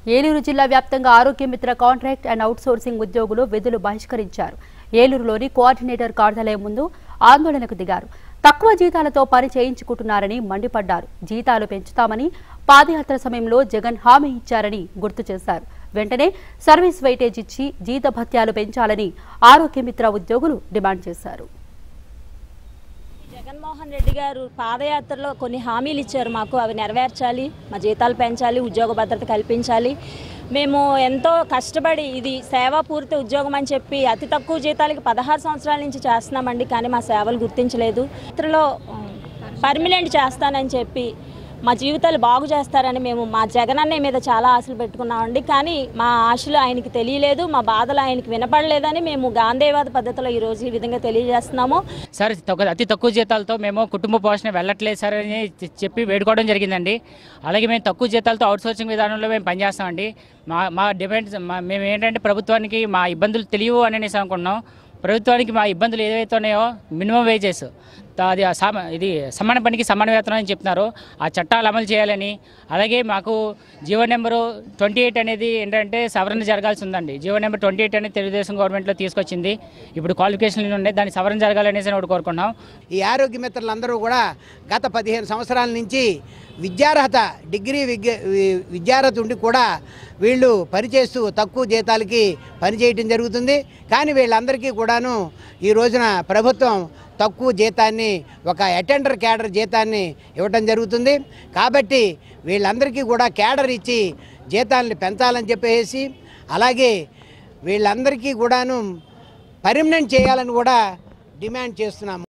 ఏలూరు జిల్లా వ్యాప్తంగా ఆరోగ్య మిత్ర కాంట్రాక్ట్ అండ్ అవుట్సోర్సింగ్ ఉద్యోగులు విధులు బహిష్కరించారు ఏలూరులోని కోఆర్డినేటర్ కార్యాలయం ముందు ఆందోళనకు దిగారు తక్కువ జీతాలతో పని చేయించుకుంటున్నారని మండిపడ్డారు జీతాలు పెంచుతామని పాదయాత్ర సమయంలో జగన్ హామీ ఇచ్చారని గుర్తు చేశారు వెంటనే సర్వీస్ వెయిటేజ్ ఇచ్చి జీత భత్యాలు పెంచాలని ఆరోగ్య మిత్ర ఉద్యోగులు డిమాండ్ చేశారు జగన్మోహన్ రెడ్డి గారు పాదయాత్రలో కొన్ని హామీలు ఇచ్చారు మాకు అవి నెరవేర్చాలి మా జీతాలు పెంచాలి ఉద్యోగ భద్రత కల్పించాలి మేము ఎంతో కష్టపడి ఇది సేవాపూరిత ఉద్యోగం అని చెప్పి అతి తక్కువ జీతాలకి పదహారు సంవత్సరాల నుంచి చేస్తున్నామండి కానీ మా సేవలు గుర్తించలేదు ఇతరులో పర్మినెంట్ చేస్తానని చెప్పి మా జీవితాలు బాగు చేస్తారని మేము మా జగనన్న మీద చాలా ఆశలు పెట్టుకున్నామండి కానీ మా ఆశలు ఆయనకి తెలియలేదు మా బాధలు ఆయనకి వినపడలేదని మేము గాంధేవాద పద్ధతిలో ఈరోజు ఈ విధంగా తెలియజేస్తున్నాము సార్ తక్కువ- అతి తక్కువ జీతాలతో మేము కుటుంబ పోషణ వెళ్ళట్లేదు సార్ అని చె- చెప్పి వేడుకోవడం జరిగిందండి అలాగే మేము తక్కువ జీతాలతో అవుట్సోర్సింగ్ విధానంలో మేము పనిచేస్తామండి మా మా డిమాండ్స్ మా- మేము ఏంటంటే ప్రభుత్వానికి మా ఇబ్బందులు తెలియవు అని అనేసి అనుకుంటున్నాం ప్రభుత్వానికి మా ఇబ్బందులు ఏవైతే ఉన్నాయో మినిమం వేజెస్ అది ఆ సమ ఇది సమాన పనికి సమాన వేతనం అని చెప్తున్నారు ఆ చట్టాలు అమలు చేయాలని అలాగే మాకు జీవో నెంబరు ట్వంటీ ఎయిట్ అనేది ఏంటంటే సవరణ జరగాల్సి ఉందండి జీవో నెంబర్ ట్వంటీ ఎయిట్ అనేది తెలుగుదేశం గవర్నమెంట్లో తీసుకొచ్చింది ఇప్పుడు క్వాలిఫికేషన్లు ఉన్నాయి దాన్ని సవరణ జరగాలనేసి ఒకటి కోరుకుంటున్నాం ఈ ఆరోగ్య మిత్రులందరూ కూడా గత పదిహేను సంవత్సరాల నుంచి విద్యార్హత డిగ్రీ విద్య వి- విద్యార్హత ఉండి కూడా వీళ్ళు పనిచేస్తూ తక్కువ జీతాలకి పనిచేయటం జరుగుతుంది కానీ వీళ్ళందరికీ కూడాను ఈ రోజున ప్రభుత్వం తక్కువ జీతాన్ని ఒక అటెండర్ క్యాడర్ జీతాన్ని ఇవ్వటం జరుగుతుంది కాబట్టి వీళ్ళందరికీ కూడా క్యాడర్ ఇచ్చి జీతాలని పెంచాలని చెప్పేసి అలాగే వీళ్ళందరికీ కూడాను పర్మనెంట్ చేయాలని కూడా డిమాండ్ చేస్తున్నాము